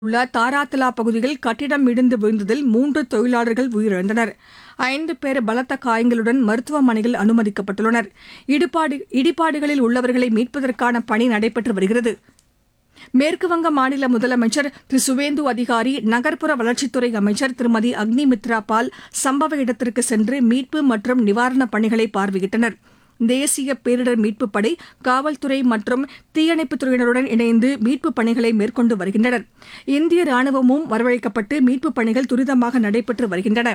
உள்ள தாராத்தலா பகுதியில் கட்டிடம் இடிந்து விழுந்ததில் மூன்று தொழிலாளர்கள் உயிரிழந்தனர் ஐந்து பேர் பலத்த காயங்களுடன் மருத்துவமனையில் அனுமதிக்கப்பட்டுள்ளனர் இடிபாடு இடிபாடுகளில் உள்ளவர்களை மீட்பதற்கான பணி நடைபெற்று வருகிறது மேற்குவங்க மாநில முதலமைச்சர் திரு சுவேந்து அதிகாரி நகர்ப்புற வளர்ச்சித்துறை அமைச்சர் திருமதி அக்னி மித்ரா பால் சம்பவ இடத்திற்கு சென்று மீட்பு மற்றும் நிவாரணப் பணிகளை பார்வையிட்டனர் தேசிய பேரிடர் மீட்புப் படை காவல்துறை மற்றும் தீயணைப்புத் துறையினருடன் இணைந்து மீட்புப் பணிகளை மேற்கொண்டு வருகின்றனர் இந்திய ராணுவமும் வரவழைக்கப்பட்டு மீட்புப் பணிகள் துரிதமாக நடைபெற்று வருகின்றன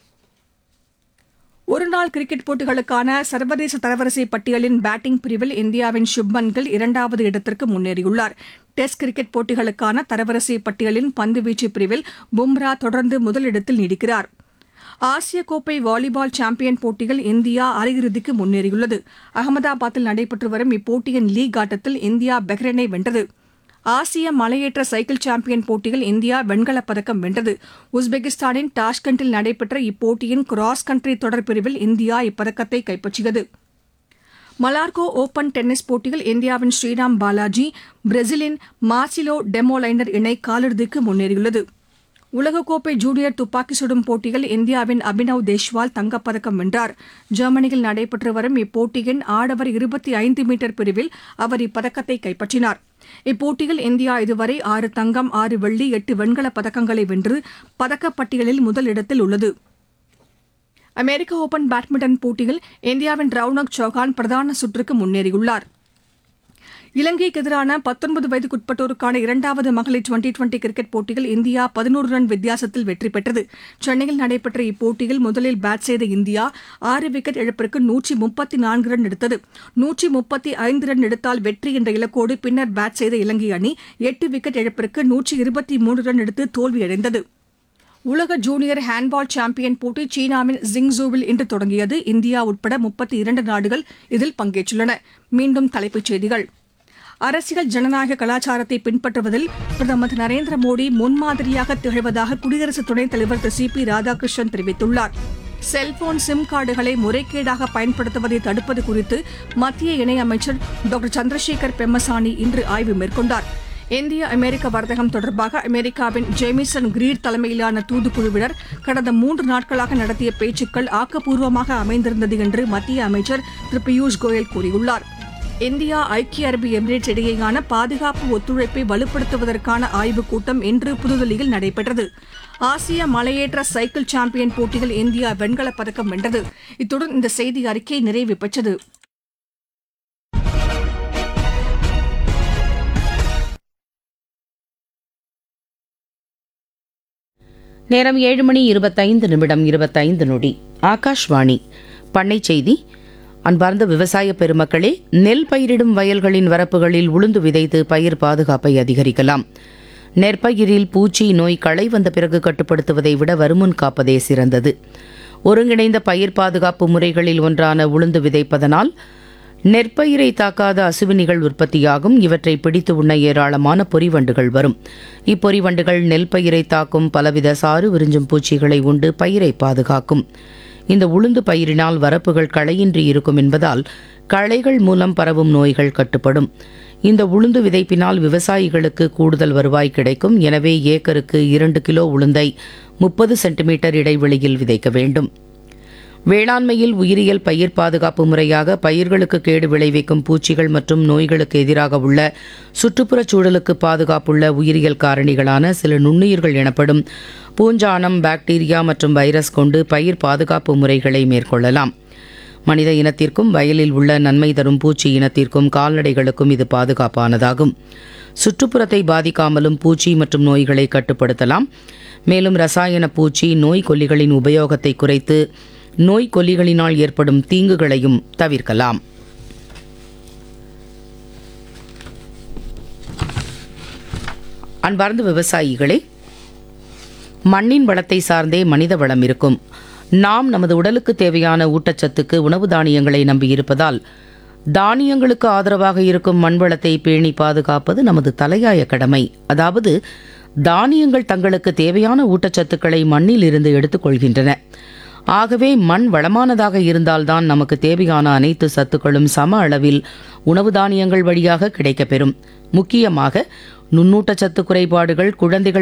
ஒருநாள் கிரிக்கெட் போட்டிகளுக்கான சர்வதேச தரவரிசை பட்டியலின் பேட்டிங் பிரிவில் இந்தியாவின் சுப்மன் கில் இரண்டாவது இடத்திற்கு முன்னேறியுள்ளார் டெஸ்ட் கிரிக்கெட் போட்டிகளுக்கான தரவரிசை பட்டியலின் பந்துவீச்சு பிரிவில் பும்ரா தொடர்ந்து முதலிடத்தில் நீடிக்கிறார் ஆசிய கோப்பை வாலிபால் சாம்பியன் போட்டியில் இந்தியா அரையிறுதிக்கு முன்னேறியுள்ளது அகமதாபாத்தில் நடைபெற்று வரும் இப்போட்டியின் லீக் ஆட்டத்தில் இந்தியா பஹ்ரைனை வென்றது ஆசிய மலையேற்ற சைக்கிள் சாம்பியன் போட்டியில் இந்தியா வெண்கலப் பதக்கம் வென்றது உஸ்பெகிஸ்தானின் டாஷ்கண்டில் நடைபெற்ற இப்போட்டியின் கிராஸ் கண்ட்ரி தொடர் பிரிவில் இந்தியா இப்பதக்கத்தை கைப்பற்றியது மலார்கோ ஓபன் டென்னிஸ் போட்டியில் இந்தியாவின் ஸ்ரீராம் பாலாஜி பிரேசிலின் மார்சிலோ டெமோலைனர் இணை காலிறுதிக்கு முன்னேறியுள்ளது உலகக்கோப்பை ஜூனியர் துப்பாக்கி சுடும் போட்டியில் இந்தியாவின் அபினவ் தேஷ்வால் தங்கப்பதக்கம் வென்றார் ஜெர்மனியில் நடைபெற்று வரும் இப்போட்டியின் ஆடவர் இருபத்தி ஐந்து மீட்டர் பிரிவில் அவர் இப்பதக்கத்தை கைப்பற்றினார் இப்போட்டியில் இந்தியா இதுவரை ஆறு தங்கம் ஆறு வெள்ளி எட்டு வெண்கலப் பதக்கங்களை வென்று பதக்கப்பட்டியலில் முதலிடத்தில் உள்ளது அமெரிக்க ஓபன் பேட்மிண்டன் போட்டியில் இந்தியாவின் ரவுனக் சௌஹான் பிரதான சுற்றுக்கு முன்னேறியுள்ளார் இலங்கைக்கு எதிரான பத்தொன்பது வயதுக்குட்பட்டோருக்கான இரண்டாவது மகளிர் டுவெண்டி டுவெண்டி கிரிக்கெட் போட்டியில் இந்தியா பதினோரு ரன் வித்தியாசத்தில் வெற்றி பெற்றது சென்னையில் நடைபெற்ற இப்போட்டியில் முதலில் பேட் செய்த இந்தியா ஆறு விக்கெட் இழப்பிற்கு நூற்றி முப்பத்தி நான்கு ரன் எடுத்தது நூற்றி முப்பத்தி ஐந்து ரன் எடுத்தால் வெற்றி என்ற இலக்கோடு பின்னர் பேட் செய்த இலங்கை அணி எட்டு விக்கெட் இழப்பிற்கு நூற்றி இருபத்தி மூன்று ரன் எடுத்து தோல்வியடைந்தது உலக ஜூனியர் ஹேண்ட்பால் சாம்பியன் போட்டி சீனாவின் ஜிங்சூவில் இன்று தொடங்கியது இந்தியா உட்பட முப்பத்தி இரண்டு நாடுகள் இதில் பங்கேற்றுள்ளன மீண்டும் தலைப்புச் செய்திகள் அரசியல் ஜனநாயக கலாச்சாரத்தை பின்பற்றுவதில் பிரதமர் திரு நரேந்திர மோடி முன்மாதிரியாக திகழ்வதாக குடியரசு துணைத் தலைவர் திரு சி பி ராதாகிருஷ்ணன் தெரிவித்துள்ளார் செல்போன் சிம் கார்டுகளை முறைகேடாக பயன்படுத்துவதை தடுப்பது குறித்து மத்திய இணையமைச்சர் டாக்டர் சந்திரசேகர் பெம்மசானி இன்று ஆய்வு மேற்கொண்டார் இந்திய அமெரிக்க வர்த்தகம் தொடர்பாக அமெரிக்காவின் ஜேமிசன் கிரீட் தலைமையிலான தூதுக்குழுவினர் கடந்த மூன்று நாட்களாக நடத்திய பேச்சுக்கள் ஆக்கப்பூர்வமாக அமைந்திருந்தது என்று மத்திய அமைச்சர் திரு பியூஷ் கோயல் கூறியுள்ளார் இந்தியா ஐக்கிய அரபு எமிரேட்ஸ் இடையேயான பாதுகாப்பு ஒத்துழைப்பை வலுப்படுத்துவதற்கான ஆய்வுக் கூட்டம் இன்று புதுதில்லியில் நடைபெற்றது ஆசிய மலையேற்ற சைக்கிள் சாம்பியன் போட்டியில் இந்தியா வெண்கலப் பதக்கம் வென்றது இத்துடன் இந்த செய்தி அறிக்கை நிறைவு பெற்றது நேரம் ஏழு மணி இருபத்தைந்து நிமிடம் இருபத்தைந்து நொடி ஆகாஷ்வாணி பண்ணை செய்தி அன்பார்ந்த விவசாய பெருமக்களே நெல் பயிரிடும் வயல்களின் வரப்புகளில் உளுந்து விதைத்து பயிர் பாதுகாப்பை அதிகரிக்கலாம் நெற்பயிரில் பூச்சி நோய் களை வந்த பிறகு கட்டுப்படுத்துவதை விட வருமுன் காப்பதே சிறந்தது ஒருங்கிணைந்த பயிர் பாதுகாப்பு முறைகளில் ஒன்றான உளுந்து விதைப்பதனால் நெற்பயிரை தாக்காத அசுவினிகள் உற்பத்தியாகும் இவற்றை பிடித்து உண்ண ஏராளமான பொறிவண்டுகள் வரும் இப்பொறிவண்டுகள் நெல் பயிரை தாக்கும் பலவித சாறு விரிஞ்சும் பூச்சிகளை உண்டு பயிரை பாதுகாக்கும் இந்த உளுந்து பயிரினால் வரப்புகள் களையின்றி இருக்கும் என்பதால் களைகள் மூலம் பரவும் நோய்கள் கட்டுப்படும் இந்த உளுந்து விதைப்பினால் விவசாயிகளுக்கு கூடுதல் வருவாய் கிடைக்கும் எனவே ஏக்கருக்கு இரண்டு கிலோ உளுந்தை முப்பது சென்டிமீட்டர் இடைவெளியில் விதைக்க வேண்டும் வேளாண்மையில் உயிரியல் பயிர் பாதுகாப்பு முறையாக பயிர்களுக்கு கேடு விளைவிக்கும் பூச்சிகள் மற்றும் நோய்களுக்கு எதிராக உள்ள சுற்றுப்புறச் சூழலுக்கு பாதுகாப்புள்ள உயிரியல் காரணிகளான சில நுண்ணுயிர்கள் எனப்படும் பூஞ்சானம் பாக்டீரியா மற்றும் வைரஸ் கொண்டு பயிர் பாதுகாப்பு முறைகளை மேற்கொள்ளலாம் மனித இனத்திற்கும் வயலில் உள்ள நன்மை தரும் பூச்சி இனத்திற்கும் கால்நடைகளுக்கும் இது பாதுகாப்பானதாகும் சுற்றுப்புறத்தை பாதிக்காமலும் பூச்சி மற்றும் நோய்களை கட்டுப்படுத்தலாம் மேலும் ரசாயன பூச்சி நோய் கொல்லிகளின் உபயோகத்தை குறைத்து நோய் கொல்லிகளினால் ஏற்படும் தீங்குகளையும் தவிர்க்கலாம் அன்பார்ந்த விவசாயிகளே மண்ணின் வளத்தை சார்ந்தே மனித வளம் இருக்கும் நாம் நமது உடலுக்கு தேவையான ஊட்டச்சத்துக்கு உணவு தானியங்களை நம்பியிருப்பதால் தானியங்களுக்கு ஆதரவாக இருக்கும் மண் வளத்தை பேணி பாதுகாப்பது நமது தலையாய கடமை அதாவது தானியங்கள் தங்களுக்கு தேவையான ஊட்டச்சத்துக்களை மண்ணில் இருந்து எடுத்துக்கொள்கின்றன ஆகவே மண் வளமானதாக இருந்தால்தான் நமக்கு தேவையான அனைத்து சத்துக்களும் சம அளவில் உணவு தானியங்கள் வழியாக கிடைக்கப்பெறும் முக்கியமாக நுண்ணூட்டச்சத்து குறைபாடுகள் குழந்தைகள்